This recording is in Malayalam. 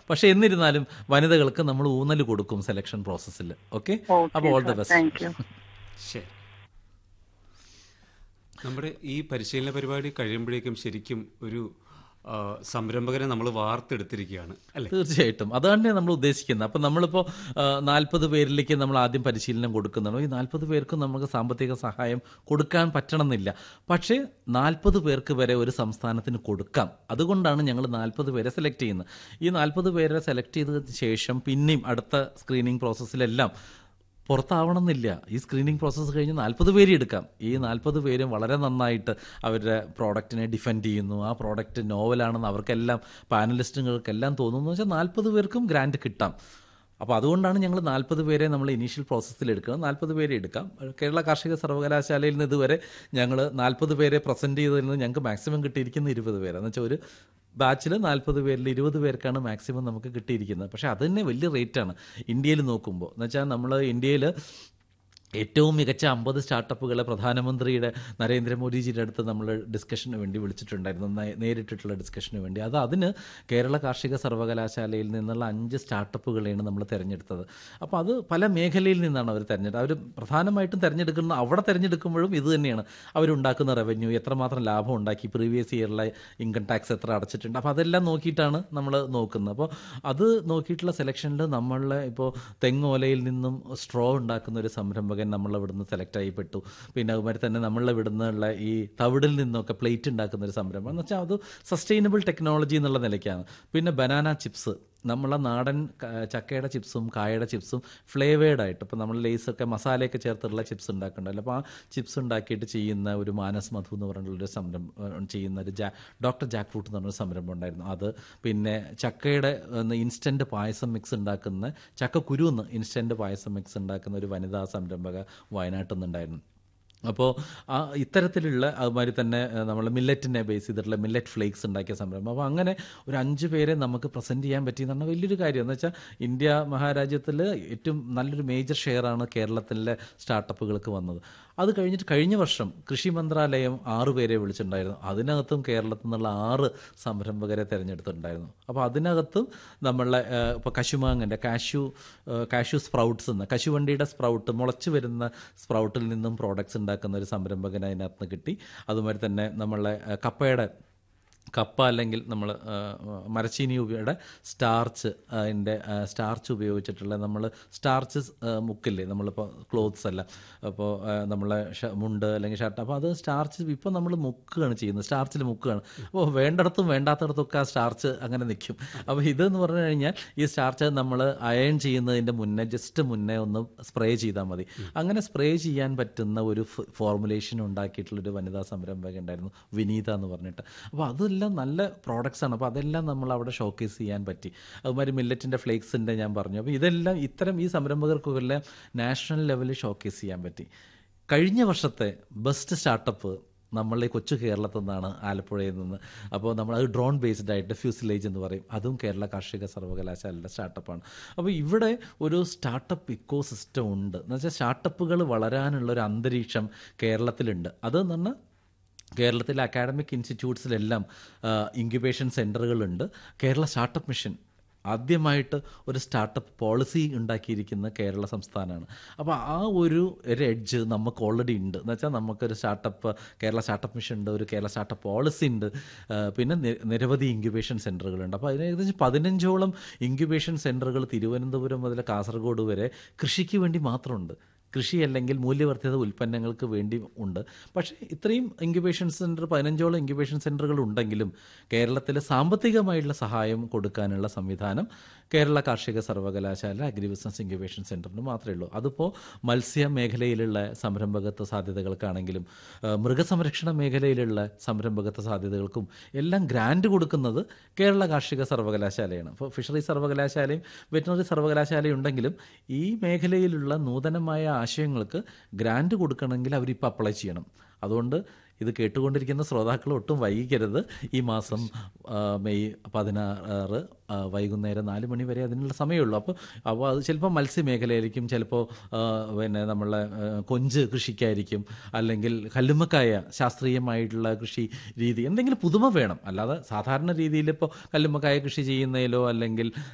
പക്ഷെ എന്നിരുന്നാലും വനിതകൾക്ക് നമ്മൾ ഊന്നൽ കൊടുക്കും സെലക്ഷൻ പ്രോസസ്സിൽ ഓക്കെ അപ്പോൾ all the best thank you ശരി നമ്മുടെ ഈ പരിശീലന പരിപാടി കഴിയുമ്പോഴേക്കും ശരിക്കും ഒരു ആ, സംരംഭകരെ നമ്മൾ വാർത്തെടുത്തിരിക്കുകയാണ് അല്ലെ തീർച്ചയായിട്ടും അതാണ് നമ്മൾ ഉദ്ദേശിക്കുന്നത് അപ്പം നമ്മളിപ്പോൾ നാൽപ്പത് പേരിലേക്ക് നമ്മൾ ആദ്യം പരിശീലനം കൊടുക്കുന്നുണ്ടോ ഈ നാൽപ്പത് പേർക്കും നമുക്ക് സാമ്പത്തിക സഹായം കൊടുക്കാൻ പറ്റണമെന്നില്ല പക്ഷേ നാൽപ്പത് പേർക്ക് വരെ ഒരു സംസ്ഥാനത്തിന് കൊടുക്കാം അതുകൊണ്ടാണ് ഞങ്ങൾ നാൽപ്പത് പേരെ സെലക്ട് ചെയ്യുന്നത് ഈ നാൽപ്പത് പേരെ സെലക്ട് ചെയ്തതിന് ശേഷം പിന്നെയും അടുത്ത സ്ക്രീനിങ് പ്രോസസ്സിലെല്ലാം പുറത്താവണമെന്നില്ല ഈ സ്ക്രീനിങ് പ്രോസസ്സ് കഴിഞ്ഞ് നാൽപ്പത് പേര് എടുക്കാം ഈ നാൽപ്പത് പേരും വളരെ നന്നായിട്ട് അവരുടെ പ്രോഡക്റ്റിനെ ഡിഫെൻഡ് ചെയ്യുന്നു ആ പ്രോഡക്റ്റ് നോവലാണെന്ന് അവർക്കെല്ലാം പാനലിസ്റ്റുകൾക്കെല്ലാം തോന്നുന്നു വെച്ചാൽ നാൽപ്പത് പേർക്കും ഗ്രാൻഡ് കിട്ടാം അപ്പോൾ അതുകൊണ്ടാണ് ഞങ്ങൾ നാൽപ്പത് പേരെ നമ്മൾ ഇനീഷ്യൽ പ്രോസസ്സിൽ എടുക്കുന്നത് നാൽപ്പത് പേരെ എടുക്കാം കേരള കാർഷിക സർവകലാശാലയിൽ നിന്ന് ഇതുവരെ ഞങ്ങൾ നാൽപ്പത് പേരെ പ്രസൻറ്റ് ചെയ്തതിൽ നിന്ന് ഞങ്ങൾക്ക് മാക്സിമം കിട്ടിയിരിക്കുന്ന ഇരുപത് പേര് എന്ന് വെച്ചാൽ ഒരു ബാച്ചിൽ നാൽപ്പത് പേരിൽ ഇരുപത് പേർക്കാണ് മാക്സിമം നമുക്ക് കിട്ടിയിരിക്കുന്നത് പക്ഷേ അത് തന്നെ വലിയ റേറ്റാണ് ഇന്ത്യയിൽ നോക്കുമ്പോൾ എന്ന് വെച്ചാൽ നമ്മൾ ഇന്ത്യയിൽ ഏറ്റവും മികച്ച അമ്പത് സ്റ്റാർട്ടപ്പുകളെ പ്രധാനമന്ത്രിയുടെ നരേന്ദ്രമോദിജിയുടെ അടുത്ത് നമ്മൾ ഡിസ്കഷന് വേണ്ടി വിളിച്ചിട്ടുണ്ടായിരുന്നു നേ- നേരിട്ടിട്ടുള്ള ഡിസ്കഷന് വേണ്ടി അത് അതിന് കേരള കാർഷിക സർവകലാശാലയിൽ നിന്നുള്ള അഞ്ച് സ്റ്റാർട്ടപ്പുകളെയാണ് നമ്മൾ തിരഞ്ഞെടുത്തത് അപ്പോൾ അത് പല മേഖലയിൽ നിന്നാണ് അവർ തിരഞ്ഞെടുത്തത് അവർ പ്രധാനമായിട്ടും തിരഞ്ഞെടുക്കുന്ന അവിടെ തിരഞ്ഞെടുക്കുമ്പോഴും ഇത് തന്നെയാണ് അവരുണ്ടാക്കുന്ന റവന്യൂ എത്രമാത്രം ലാഭം ഉണ്ടാക്കി പ്രീവിയസ് ഇയറിലെ ഇൻകം ടാക്സ് എത്ര അടച്ചിട്ടുണ്ട് അപ്പോൾ അതെല്ലാം നോക്കിയിട്ടാണ് നമ്മൾ നോക്കുന്നത് അപ്പോൾ അത് നോക്കിയിട്ടുള്ള സെലക്ഷനിൽ നമ്മളെ ഇപ്പോൾ തെങ്ങോലയിൽ നിന്നും സ്ട്രോ ഉണ്ടാക്കുന്ന ഒരു സംരംഭകൻ നമ്മളെ ഇവിടുന്ന് സെലക്ട് ആയിപ്പെട്ടു പിന്നെ അതുമാതിരി തന്നെ നമ്മളെ ഇവിടുന്നുള്ള ഈ തവിടിൽ നിന്നൊക്കെ പ്ലേറ്റ് ഉണ്ടാക്കുന്ന ഒരു സംരംഭം എന്ന് വെച്ചാൽ അത് സസ്റ്റൈനബിൾ ടെക്നോളജി എന്നുള്ള നിലയ്ക്കാണ് പിന്നെ ബനാന ചിപ്സ് നമ്മളെ നാടൻ ക- ചക്കയുടെ ചിപ്സും കായയുടെ ചിപ്സും ഫ്ലേവേഡ് ആയിട്ട് ഇപ്പോൾ നമ്മൾ ലേസൊക്കെ മസാലയൊക്കെ ചേർത്തുള്ള ചിപ്സ് ഉണ്ടാക്കുന്നുണ്ടല്ലോ അപ്പോൾ ആ ചിപ്സ് ഉണ്ടാക്കിയിട്ട് ചെയ്യുന്ന ഒരു മാനസ് മധു എന്ന് പറഞ്ഞിട്ടുള്ളൊരു സംരംഭം ചെയ്യുന്ന ഒരു ജാ ഡോക്ടർ ജാക്ക് ഫ്രൂട്ട് എന്ന് പറഞ്ഞൊരു സംരംഭം ഉണ്ടായിരുന്നു അത് പിന്നെ ചക്കയുടെ ഇൻസ്റ്റൻറ്റ് പായസം മിക്സ് ഉണ്ടാക്കുന്ന ചക്ക കുരുന്ന് ഇൻസ്റ്റൻറ്റ് പായസം മിക്സ് ഉണ്ടാക്കുന്ന ഒരു വനിതാ സംരംഭക വയനാട്ടിൽ നിന്നുണ്ടായിരുന്നു അപ്പോൾ ആ ഇത്തരത്തിലുള്ള അതുമാതിരി തന്നെ നമ്മൾ മില്ലറ്റിനെ ബേസ് ചെയ്തിട്ടുള്ള മില്ലറ്റ് ഫ്ലേക്സ് ഉണ്ടാക്കിയ സംരംഭം അപ്പോൾ അങ്ങനെ ഒരു അഞ്ച് പേരെ നമുക്ക് പ്രസൻറ്റ് ചെയ്യാൻ പറ്റി എന്ന് പറഞ്ഞാൽ വലിയൊരു കാര്യം എന്ന് വെച്ചാൽ ഇന്ത്യ മഹാരാജ്യത്തിൽ ഏറ്റവും നല്ലൊരു മേജർ ഷെയറാണ് കേരളത്തിലെ സ്റ്റാർട്ടപ്പുകൾക്ക് വന്നത് അത് കഴിഞ്ഞിട്ട് കഴിഞ്ഞ വർഷം കൃഷി മന്ത്രാലയം ആറ് പേരെ വിളിച്ചിട്ടുണ്ടായിരുന്നു അതിനകത്തും കേരളത്തിൽ നിന്നുള്ള ആറ് സംരംഭകരെ തിരഞ്ഞെടുത്തിട്ടുണ്ടായിരുന്നു അപ്പോൾ അതിനകത്തും നമ്മളെ ഇപ്പോൾ കശുമാങ്ങൻ്റെ കാഷ്യൂ കാഷ്യൂ സ്പ്രൗട്ട്സ് എന്ന് കശുവണ്ടിയുടെ സ്പ്രൗട്ട് മുളച്ച് വരുന്ന സ്പ്രൗട്ടിൽ നിന്നും പ്രോഡക്ട്സ് ഉണ്ടാക്കുന്ന ഒരു സംരംഭകൻ അതിനകത്ത് നിന്ന് കിട്ടി അതുമാതിരി തന്നെ നമ്മളെ ആ, കപ്പയുടെ കപ്പ അല്ലെങ്കിൽ നമ്മൾ മരച്ചീനി ഉപയുടെ സ്റ്റാർച്ച് അതിൻ്റെ സ്റ്റാർച്ച് ഉപയോഗിച്ചിട്ടുള്ള നമ്മൾ സ്റ്റാർച്ച് മുക്കില്ലേ നമ്മളിപ്പോൾ ക്ലോത്ത്സ് എല്ലാം അപ്പോൾ നമ്മളെ ഷ- മുണ്ട് അല്ലെങ്കിൽ ഷർട്ട് അപ്പോൾ അത് സ്റ്റാർച്ച് ഇപ്പോൾ നമ്മൾ മുക്കുകയാണ് ചെയ്യുന്നത് സ്റ്റാർച്ചിൽ മുക്കുകയാണ് അപ്പോൾ വേണ്ടിടത്തും വേണ്ടാത്തടത്തൊക്കെ ആ സ്റ്റാർച്ച് അങ്ങനെ നിൽക്കും അപ്പോൾ ഇതെന്ന് പറഞ്ഞു കഴിഞ്ഞാൽ ഈ സ്റ്റാർച്ച് നമ്മൾ അയൺ ചെയ്യുന്നതിൻ്റെ മുന്നേ ജസ്റ്റ് മുന്നേ ഒന്ന് സ്പ്രേ ചെയ്താൽ മതി അങ്ങനെ സ്പ്രേ ചെയ്യാൻ പറ്റുന്ന ഒരു ഫോർമുലേഷൻ ഉണ്ടാക്കിയിട്ടുള്ളൊരു വനിതാ സംരംഭക ഉണ്ടായിരുന്നു വിനീത എന്ന് പറഞ്ഞിട്ട് അപ്പോൾ അതെല്ലാം നല്ല പ്രോഡക്റ്റ്സ് ആണ് അപ്പോൾ അതെല്ലാം നമ്മൾ അവിടെ ഷോക്കേസ് ചെയ്യാൻ പറ്റി അതുമാതിരി മില്ലറ്റിൻ്റെ ഫ്ലേക്സിൻ്റെ ഞാൻ പറഞ്ഞു അപ്പോൾ ഇതെല്ലാം ഇത്തരം ഈ സംരംഭകർക്കെല്ലാം നാഷണൽ ലെവലിൽ ഷോക്കേസ് ചെയ്യാൻ പറ്റി കഴിഞ്ഞ വർഷത്തെ ബെസ്റ്റ് സ്റ്റാർട്ടപ്പ് നമ്മളെ കൊച്ചു കേരളത്തിൽ നിന്നാണ് ആലപ്പുഴയിൽ നിന്ന് അപ്പോൾ നമ്മൾ അത് ഡ്രോൺ ബേസ്ഡ് ആയിട്ട് ഫ്യൂസിലേജ് എന്ന് പറയും അതും കേരള കാർഷിക സർവകലാശാലയുടെ സ്റ്റാർട്ടപ്പാണ് അപ്പോൾ ഇവിടെ ഒരു സ്റ്റാർട്ടപ്പ് ഇക്കോ സിസ്റ്റം ഉണ്ട് എന്ന് വെച്ചാൽ സ്റ്റാർട്ടപ്പുകൾ വളരാനുള്ള ഒരു അന്തരീക്ഷം കേരളത്തിലുണ്ട് അത് എന്ന് പറഞ്ഞാൽ കേരളത്തിലെ അക്കാഡമിക് ഇൻസ്റ്റിറ്റ്യൂട്ട്സിലെല്ലാം ഇൻക്യുബേഷൻ സെൻറ്ററുകളുണ്ട് കേരള സ്റ്റാർട്ടപ്പ് മിഷൻ ആദ്യമായിട്ട് ഒരു സ്റ്റാർട്ടപ്പ് പോളിസി ഉണ്ടാക്കിയിരിക്കുന്ന കേരള സംസ്ഥാനമാണ് അപ്പോൾ ആ ഒരു ഒരു എഡ്ജ് നമുക്ക് ഓൾറെഡി ഉണ്ട് എന്ന് വെച്ചാൽ നമുക്കൊരു സ്റ്റാർട്ടപ്പ് കേരള സ്റ്റാർട്ടപ്പ് മിഷൻ ഉണ്ട് ഒരു കേരള സ്റ്റാർട്ടപ്പ് പോളിസി ഉണ്ട് ആ, പിന്നെ നി- നിരവധി ഇൻക്യുബേഷൻ സെൻറ്ററുകളുണ്ട് അപ്പോൾ അതിന് ഏകദേശം പതിനഞ്ചോളം ഇൻക്യുബേഷൻ സെൻറ്ററുകൾ തിരുവനന്തപുരം മുതൽ കാസർഗോഡ് വരെ കൃഷിക്ക് വേണ്ടി മാത്രമുണ്ട് കൃഷി അല്ലെങ്കിൽ മൂല്യവർദ്ധിത ഉൽപ്പന്നങ്ങൾക്ക് വേണ്ടി ഉണ്ട് പക്ഷേ ഇത്രയും ഇൻക്യുബേഷൻ സെൻറ്റർ പതിനഞ്ചോളം ഇൻക്യുബേഷൻ സെൻറ്ററുകൾ ഉണ്ടെങ്കിലും കേരളത്തിൽ സാമ്പത്തികമായിട്ടുള്ള സഹായം കൊടുക്കാനുള്ള സംവിധാനം കേരള കാർഷിക സർവകലാശാല അഗ്രി ബിസിനസ് ഇൻക്യുബേഷൻ സെൻറ്ററിന് മാത്രമേ ഉള്ളൂ അതിപ്പോൾ മത്സ്യ മേഖലയിലുള്ള സംരംഭകത്വ സാധ്യതകൾക്കാണെങ്കിലും ആ, മൃഗസംരക്ഷണ മേഖലയിലുള്ള സംരംഭകത്വ സാധ്യതകൾക്കും എല്ലാം ഗ്രാൻഡ് കൊടുക്കുന്നത് കേരള കാർഷിക സർവകലാശാലയാണ് അപ്പോൾ ഫിഷറി സർവകലാശാലയും വെറ്റിനറി സർവകലാശാലയും ഉണ്ടെങ്കിലും ഈ മേഖലയിലുള്ള നൂതനമായ ആശയങ്ങൾക്ക് ഗ്രാൻഡ് കൊടുക്കണമെങ്കിൽ അവരിപ്പോൾ അപ്ലൈ ചെയ്യണം അതുകൊണ്ട് ഇത് കേട്ടുകൊണ്ടിരിക്കുന്ന ശ്രോതാക്കൾ ഒട്ടും വൈകിക്കരുത് ഈ മാസം ആ, മെയ് പതിനാറ് ആ, വൈകുന്നേരം നാല് മണി വരെ അതിനുള്ള സമയമുള്ളൂ അപ്പോൾ അപ്പോൾ അത് ചിലപ്പോൾ മത്സ്യമേഖലയായിരിക്കും ചിലപ്പോൾ ആ, പിന്നെ നമ്മളെ ആ, കൊഞ്ച് കൃഷിക്കായിരിക്കും അല്ലെങ്കിൽ കല്ലുമ്മക്കായ ശാസ്ത്രീയമായിട്ടുള്ള കൃഷി രീതി എന്തെങ്കിലും പുതുമ വേണം അല്ലാതെ സാധാരണ രീതിയിൽ ഇപ്പോൾ കല്ലുമ്മക്കായ കൃഷി ചെയ്യുന്നതിലോ അല്ലെങ്കിൽ